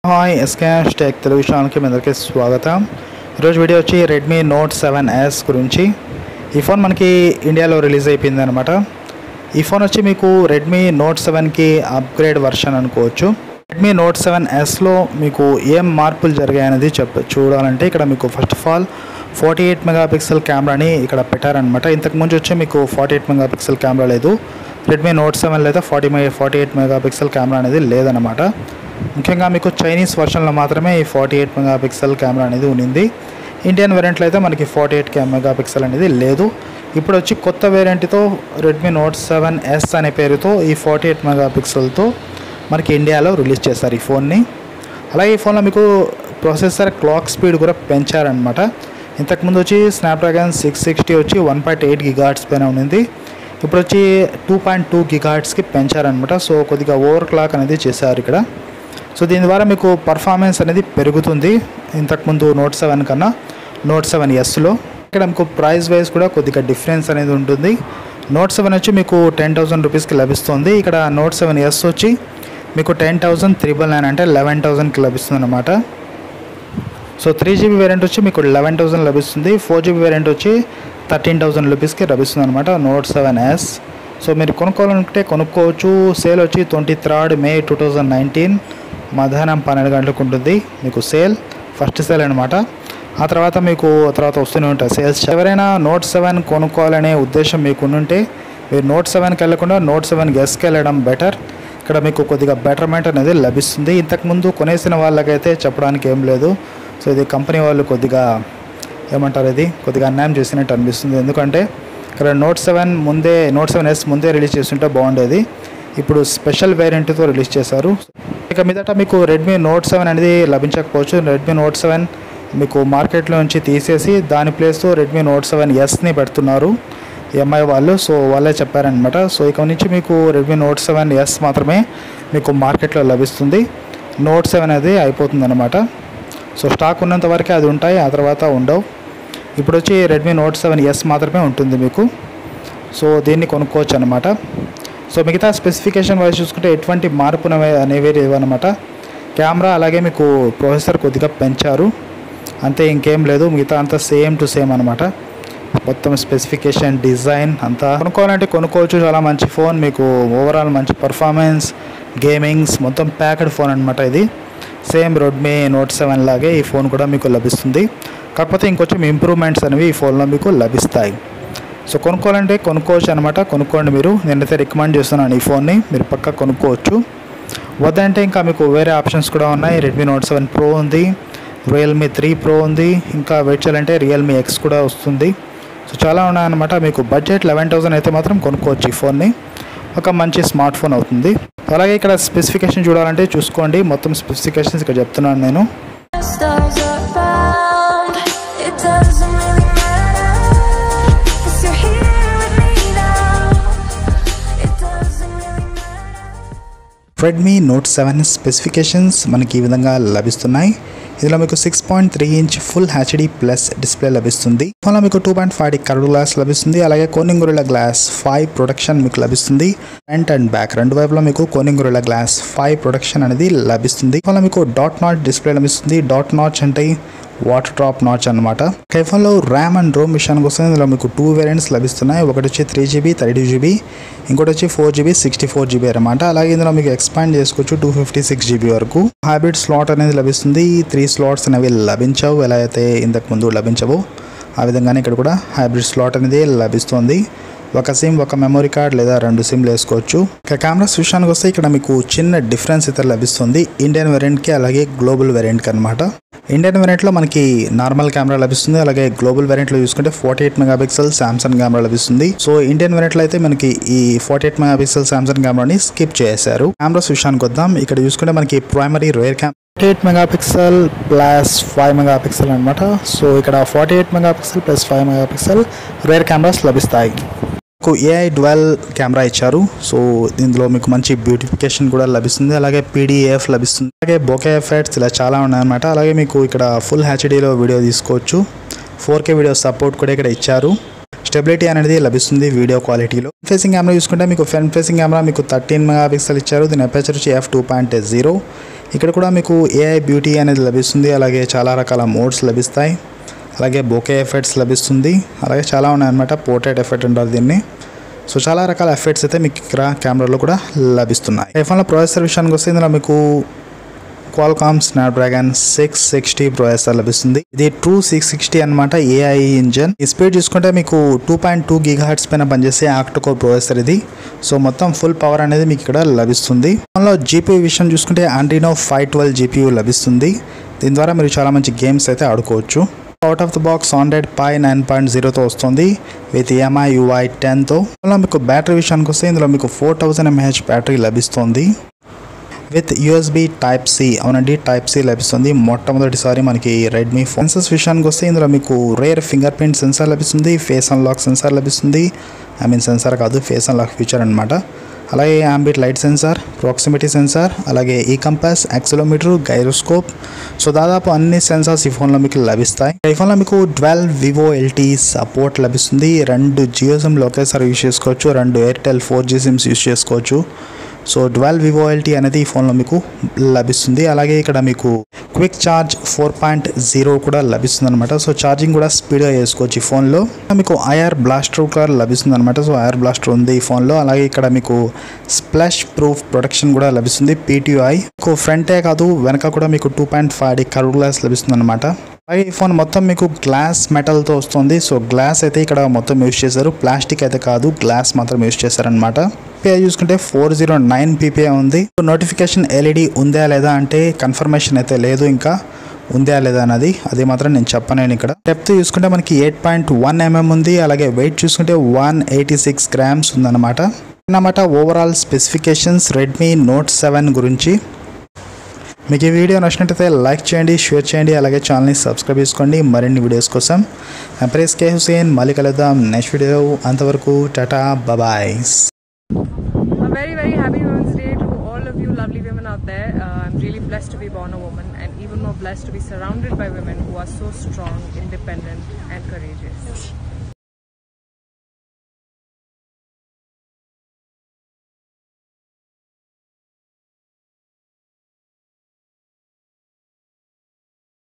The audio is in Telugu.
హాయ్ ఎస్కేఎస్ టెక్ తెలుగు ఛానల్కి మీ అందరికీ స్వాగతం ఈరోజు వీడియో వచ్చి రెడ్మీ నోట్ సెవెన్ ఎస్ గురించి ఈ ఫోన్ మనకి ఇండియాలో రిలీజ్ అయిపోయింది అనమాట ఈ ఫోన్ వచ్చి మీకు రెడ్మీ నోట్ సెవెన్కి అప్గ్రేడ్ వర్షన్ అనుకోవచ్చు రెడ్మీ నోట్ సెవెన్ ఎస్లో మీకు ఏం మార్పులు జరిగాయనేది చెప్ప చూడాలంటే ఇక్కడ మీకు first of all forty eight megapixel కెమెరాని ఇక్కడ పెట్టారనమాట ఇంతకుముందు వచ్చి మీకు ఫార్టీ ఎయిట్ మెగాపిక్సెల్ కెమెరా లేదు రెడ్మీ నోట్ సెవెన్లో అయితే ఫార్టీ మే ఫార్టీ ఎయిట్ మెగాపిక్సెల్ కెమెరా అనేది లేదనమాట ముఖ్యంగా మీకు చైనీస్ వర్షన్లో మాత్రమే ఈ ఫార్టీ ఎయిట్ మెగాపిక్సెల్ కెమెరా అనేది ఉన్నింది ఇండియన్ వేరియంట్లో అయితే మనకి ఫార్టీ ఎయిట్ మెగాపిక్సెల్ అనేది లేదు ఇప్పుడు వచ్చి కొత్త వేరియంట్తో రెడ్మీ నోట్ సెవెన్ ఎస్ అనే పేరుతో ఈ ఫార్టీ ఎయిట్ మెగాపిక్సెల్తో మనకి ఇండియాలో రిలీజ్ చేస్తారు ఈ ఫోన్ని అలాగే ఈ ఫోన్లో మీకు ప్రాసెసర్ క్లాక్ స్పీడ్ కూడా పెంచారనమాట ఇంతకుముందు వచ్చి స్నాప్డ్రాగన్ సిక్స్ సిక్స్టీ వచ్చి వన్ పాయింట్ ఎయిట్ గిగాట్స్ పైన ఉన్నింది ఇప్పుడు వచ్చి టూ పాయింట్ టూ గిగాట్స్కి పెంచారనమాట సో కొద్దిగా ఓవర్ క్లాక్ అనేది చేశారు ఇక్కడ సో దీని ద్వారా మీకు పర్ఫార్మెన్స్ అనేది పెరుగుతుంది ఇంతకుముందు నోట్ సెవెన్ కన్నా నోట్ సెవెన్ ఎస్లో ఇక్కడ మీకు ప్రైస్ వైజ్ కూడా కొద్దిగా డిఫరెన్స్ అనేది ఉంటుంది నోట్ సెవెన్ వచ్చి మీకు టెన్ థౌసండ్ రూపీస్కి లభిస్తుంది ఇక్కడ నోట్ సెవెన్ ఎస్ వచ్చి మీకు టెన్ థౌసండ్ త్రిబుల్ నైన్ అంటే లెవెన్ థౌసండ్కి లభిస్తుంది అనమాట సో త్రీ జీబీ వేరియంట్ వచ్చి మీకు లెవెన్ థౌసండ్ లభిస్తుంది ఫోర్ జీబీ వేరియంట్ వచ్చి థర్టీన్ థౌసండ్ రూపీస్కి లభిస్తుంది అనమాట నోట్ సెవెన్ ఎస్ సో మీరు కొనుక్కోవాలనుకుంటే కొనుక్కోవచ్చు సేల్ వచ్చి twenty third May two thousand nineteen మధ్యాహ్నం పన్నెండు గంటలకు ఉంటుంది మీకు సేల్ ఫస్ట్ సేల్ అనమాట ఆ తర్వాత మీకు తర్వాత వస్తూనే ఉంటాయి సేల్స్ ఎవరైనా నోట్ సెవెన్ కొనుక్కోవాలనే ఉద్దేశం మీకు ఉంటే మీరు నోట్ సెవెన్కి వెళ్ళకుండా నోట్ సెవెన్ గెస్కి వెళ్ళడం బెటర్ ఇక్కడ మీకు కొద్దిగా బెటర్మెంట్ అనేది లభిస్తుంది ఇంతకుముందు కొనేసిన వాళ్ళకైతే చెప్పడానికి ఏం లేదు సో ఇది కంపెనీ వాళ్ళు కొద్దిగా ఏమంటారు ఇది కొద్దిగా అన్యాయం చేసినట్టు అనిపిస్తుంది ఎందుకంటే ఇక్కడ నోట్ సెవెన్ ముందే నోట్ సెవెన్ ఎస్ ముందే రిలీజ్ చేస్తుంటే బాగుండేది ఇప్పుడు స్పెషల్ వేరియంట్తో రిలీజ్ చేశారు ఇక మీదట మీకు రెడ్మీ నోట్ సెవెన్ అనేది లభించకపోవచ్చు రెడ్మీ నోట్ సెవెన్ మీకు మార్కెట్లో నుంచి తీసేసి దాని ప్లేస్తో రెడ్మీ నోట్ సెవెన్ ఎస్ని పెడుతున్నారు ఎంఐ వాళ్ళు సో వాళ్ళే చెప్పారనమాట సో ఇక నుంచి మీకు రెడ్మీ నోట్ సెవెన్ ఎస్ మాత్రమే మీకు మార్కెట్లో లభిస్తుంది నోట్ సెవెన్ అది అయిపోతుంది అనమాట సో స్టాక్ ఉన్నంత వరకే అది ఉంటాయి ఆ తర్వాత ఉండవు ఇప్పుడు వచ్చి రెడ్మీ నోట్ సెవెన్ ఎస్ మాత్రమే ఉంటుంది మీకు సో దీన్ని కొనుక్కోవచ్చు అనమాట సో మిగతా స్పెసిఫికేషన్ వైజ్ చూసుకుంటే ఎటువంటి మార్పు అనేవి లేవన్నమాట కెమెరా అలాగే మీకు ప్రొసెసర్ కొద్దిగా పెంచారు అంతే ఇంకేం లేదు మిగతా అంతా సేమ్ టు సేమ్ అనమాట మొత్తం స్పెసిఫికేషన్ డిజైన్ అంతా కొనుక్కోవాలంటే కొనుక్కోవచ్చు చాలా మంచి ఫోన్ మీకు ఓవరాల్ మంచి పర్ఫార్మెన్స్ గేమింగ్స్ మొత్తం ప్యాక్డ్ ఫోన్ అనమాట ఇది సేమ్ రెడ్మీ నోట్ సెవెన్ లాగే ఈ ఫోన్ కూడా మీకు లభిస్తుంది కాకపోతే ఇంకొంచెం ఇంప్రూవ్మెంట్స్ అనేవి ఈ ఫోన్లో మీకు లభిస్తాయి సో కొనుక్కోవాలంటే కొనుక్కోవచ్చు అనమాట కొనుక్కోండి మీరు నేనైతే రికమెండ్ చేస్తున్నాను ఈ ఫోన్ని మీరు పక్కా కొనుక్కోవచ్చు వద్దంటే ఇంకా మీకు వేరే ఆప్షన్స్ కూడా ఉన్నాయి రెడ్మీ నోట్ సెవెన్ ప్రో ఉంది రియల్మీ త్రీ ప్రో ఉంది ఇంకా వెయిట్ చేయాలంటే రియల్మీ ఎక్స్ కూడా వస్తుంది సో చాలా ఉన్నాయన్నమాట మీకు బడ్జెట్ లెవెన్ థౌసండ్ అయితే మాత్రం కొనుక్కోవచ్చు ఈ ఫోన్ని ఒక మంచి స్మార్ట్ ఫోన్ అవుతుంది అలాగే ఇక్కడ స్పెసిఫికేషన్ చూడాలంటే చూసుకోండి మొత్తం స్పెసిఫికేషన్స్ ఇక్కడ చెప్తున్నాను నేను Stars around, it doesn't really matter. 'Cause you're here with me now. It doesn't really matter. Redmi note seven specifications మనకి ఈ విధంగా లభిస్తున్నాయి ఇందులో మీకు six point three inch full HD plus display లభిస్తుంది ఫోన్లో మీకు two point five curve glass లభిస్తుంది అలాగే Corning Gorilla glass five protection మీకు లభిస్తుంది ఫ్రంట్ అండ్ బ్యాక్ రెండు వైపులా మీకు Corning Gorilla glass five protection అనేది లభిస్తుంది ఫోన్లో మీకు డాట్ నాట్ డిస్ప్లే లభిస్తుంది డాట్ నాచ్ అంటే వాటర్ డ్రాప్ నాచ్ అనమాట ఐఫోన్లో ర్యామ్ అండ్ రోమ్ విషయానికి వస్తే ఇందులో మీకు టూ వేరియంట్స్ లభిస్తున్నాయి ఒకటి వచ్చి త్రీ జీబీ థర్టీ జీబీ ఇంకోటి వచ్చి four GB sixty four GB అనమాట అలాగే ఇందులో మీకు ఎక్స్పాండ్ చేసుకోవచ్చు టూ ఫిఫ్టీ సిక్స్ జీబీ వరకు హైబ్రిడ్ స్లాట్ అనేది లభిస్తుంది ఈ త్రీ స్లాట్స్ అనేవి లభించవు ఎలా అయితే ఇంతకు ముందు లభించవు ఆ విధంగానే ఇక్కడ కూడా హైబ్రిడ్ స్లాట్ అనేది లభిస్తుంది ఒక సిమ్ ఒక మెమరీ కార్డ్ లేదా రెండు సిమ్లు వేసుకోవచ్చు ఇక కెమెరాస్ విషయానికి వస్తే ఇక్కడ మీకు చిన్న డిఫరెన్స్ అయితే లభిస్తుంది ఇండియన్ వేరియంట్కి అలాగే గ్లోబల్ వేరియంట్కి అనమాట ఇండియన్ వేరియంట్లో మనకి నార్మల్ కెమెరా లభిస్తుంది అలాగే గ్లోబల్ వేరియంట్లో చూసుకుంటే forty eight megapixel Samsung camera లభిస్తుంది సో ఇండియన్ వేరియంట్లో అయితే మనకి ఈ ఫార్టీ ఎయిట్ మెగాపిక్సెల్ సామ్సంగ్ కెమెరాని స్కిప్ చేశారు కెమెరాస్ విషయానికి వద్దాం ఇక్కడ చూసుకుంటే మనకి primary rear camera forty eight megapixel plus five megapixel అనమాట సో ఇక్కడ forty eight megapixel plus five megapixel rear cameras లభిస్తాయి మీకు ఏఐ డ్వెల్ కెమెరా ఇచ్చారు సో ఇందులో మీకు మంచి బ్యూటిఫికేషన్ కూడా లభిస్తుంది అలాగే పీడిఎఫ్ లభిస్తుంది అలాగే బొకే ఎఫెక్ట్స్ ఇలా చాలా ఉన్నాయన్నమాట అలాగే మీకు ఇక్కడ ఫుల్ హెచ్డీలో వీడియో తీసుకోవచ్చు ఫోర్ కే వీడియో సపోర్ట్ కూడా ఇక్కడ ఇచ్చారు స్టెబిలిటీ అనేది లభిస్తుంది వీడియో క్వాలిటీలో ఫేసింగ్ కెమెరా చూసుకుంటే మీకు ఫ్రంట్ ఫేసింగ్ కెమెరా మీకు థర్టీన్ మెగా పిక్సెల్ ఇచ్చారు దీని అపేచర్ వచ్చి ఎఫ్ టూ పాయింట్ జీరో ఇక్కడ కూడా మీకు ఏఐ బ్యూటీ అనేది లభిస్తుంది అలాగే చాలా రకాల మోడ్స్ లభిస్తాయి అలాగే బొకే ఎఫెక్ట్స్ లభిస్తుంది అలాగే చాలా ఉన్నాయన్నమాట పోర్ట్రేట్ ఎఫెక్ట్ అంటారు దీన్ని సో చాలా రకాల ఎఫెక్ట్స్ అయితే మీకు ఇక్కడ కెమెరాలో కూడా లభిస్తున్నాయి ఐఫోన్లో ప్రాసెసర్ విషయానికి వస్తే ఇందులో మీకు Qualcomm Snapdragon six sixty processor లభిస్తుంది ఇది ట్రూ సిక్స్ సిక్స్టీ అనమాట ఏఐ ఇంజన్ ఈ స్పీడ్ చూసుకుంటే మీకు two point two gigahertz పైన పనిచేసే ఆక్టోకోర్ ప్రాసెసర్ ఇది సో మొత్తం ఫుల్ పవర్ అనేది మీకు ఇక్కడ లభిస్తుంది దానిలో జీపీ విషయం చూసుకుంటే ఆంటీనో ఫైవ్ ట్వెల్వ్ జీపీయూ లభిస్తుంది దీని ద్వారా మీరు చాలా మంచి గేమ్స్ అయితే ఆడుకోవచ్చు out of the box Android pie nine point జీరోతో వస్తుంది విత్ ఈఎంఐ యూఐ టెన్తో ఇందులో మీకు బ్యాటరీ విషయానికి వస్తే ఇందులో మీకు ఫోర్ థౌజండ్ ఎంహెచ్ బ్యాటరీ లభిస్తుంది విత్ యూఎస్బి టైప్ సి అవునండి టైప్ సి లభిస్తుంది మొట్టమొదటిసారి మనకి రెడ్మీ ఫోన్సెస్ విషయానికి వస్తే ఇందులో మీకు రేర్ ఫింగర్ ప్రింట్ సెన్సార్ లభిస్తుంది ఫేస్ అన్లాక్ సెన్సార్ లభిస్తుంది ఐ మీన్ సెన్సార్ కాదు ఫేస్ అన్లాక్ ఫీచర్ అనమాట అలాగే ambient light sensor proximity sensor అలాగే ఈ కంపాస్ యాక్సిలోమీటర్ గైరోస్కోప్ సో దాదాపు అన్ని సెన్సార్స్ ఈ ఫోన్లో మీకు లభిస్తాయి ఈ ఫోన్లో మీకు ట్వెల్వ్ వివో ఎల్టీ సపోర్ట్ లభిస్తుంది రెండు జియో సిమ్లు ఒకేసారి యూస్ చేసుకోవచ్చు రెండు Airtel four G SIMs use చేసుకోవచ్చు సో ట్వెల్వ్ వివో ఎల్టీ అనేది ఈ ఫోన్లో మీకు లభిస్తుంది అలాగే ఇక్కడ మీకు quick charge four point zero కూడా లభిస్తుంది అనమాట సో ఛార్జింగ్ కూడా స్పీడ్గా చేసుకోవచ్చు ఈ ఫోన్లో మీకు ఐఆర్ బ్లాస్టర్ కూడా లభిస్తుంది అనమాట సో ఐఆర్ బ్లాస్టర్ ఉంది ఈ ఫోన్లో అలాగే ఇక్కడ మీకు స్ప్లాష్ ప్రూఫ్ ప్రొటెక్షన్ కూడా లభిస్తుంది పీటీఐ మీకు ఫ్రంటే కాదు వెనక కూడా మీకు two point five D curve glass లభిస్తుంది అనమాట అలాగే ఈ ఫోన్ మొత్తం మీకు గ్లాస్ మెటల్తో వస్తుంది సో గ్లాస్ అయితే ఇక్కడ మొత్తం యూస్ చేశారు ప్లాస్టిక్ అయితే కాదు గ్లాస్ మాత్రం యూస్ చేశారనమాట పీపీఐ చూసుకుంటే ఫోర్ జీరో నైన్ పీపీఐ ఉంది నోటిఫికేషన్ ఎల్ఈడి ఉందా లేదా అంటే కన్ఫర్మేషన్ అయితే లేదు ఇంకా ఉందా లేదా అన్నది అది మాత్రం నేను చెప్పలేను ఇక్కడ డెప్త్ చూసుకుంటే మనకి ఎయిట్ పాయింట్ వన్ ఎంఎం ఉంది అలాగే వెయిట్ చూసుకుంటే వన్ ఎయిటీ సిక్స్ గ్రామ్స్ ఉందన్నమాట అన్నమాట overall specifications Redmi note seven గురించి మీకు ఈ వీడియో నచ్చినట్టయితే లైక్ చేయండి షేర్ చేయండి అలాగే ఛానల్ని సబ్స్క్రైబ్ చేసుకోండి మరిన్ని వీడియోస్ కోసం ఎంప్రెస్ కే హుసేన్ మళ్ళీ కలుద్దాం నెక్స్ట్ వీడియో అంతవరకు tata bye A very, very happy Women's Day to all of you lovely women out there. Uh, I'm really blessed to be born a woman and even more blessed to be surrounded by women who are so strong, independent, and courageous.